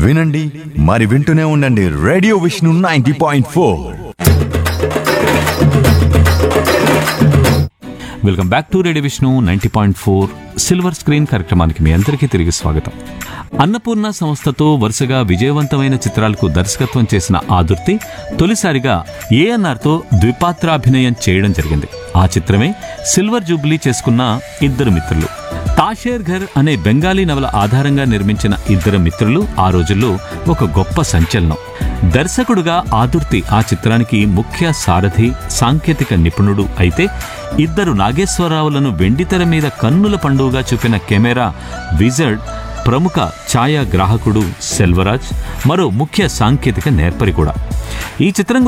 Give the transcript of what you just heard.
వినండి మరి వింటూనే ఉండండి radio Vishnu ninety point four welcome back to radio Vishnu ninety point four silver screen కార్యక్రమానికి మీ అందరికీ తిరిగి స్వాగతం అన్నపూర్ణ సంస్థతో వరుసగా విజయవంతమైన చిత్రాలకు దర్శకత్వం చేసిన ఆదుర్తి తొలిసారిగా ఏఎన్ఆర్తో ద్విపాత్రాభినయం చేయడం జరిగింది ఆ చిత్రమే సిల్వర్ జూబ్లీ చేసుకున్న ఇద్దరు మిత్రులు తాషేర్ ఘర్ అనే బెంగాలీ నవల ఆధారంగా నిర్మించిన ఇద్దరు మిత్రులు ఆ రోజుల్లో ఒక గొప్ప సంచలనం దర్శకుడుగా ఆదుర్తి ఆ చిత్రానికి ముఖ్య సారథి సాంకేతిక నిపుణుడు అయితే ఇద్దరు నాగేశ్వరరావులను వెండితెర మీద కన్నుల పండుగగా చూపిన కెమెరా విజర్డ్ ప్రముఖ ఛాయాగ్రాహకుడు సెల్వరాజ్ మరో ముఖ్య సాంకేతిక నేర్పరి కూడా ఈ చిత్రం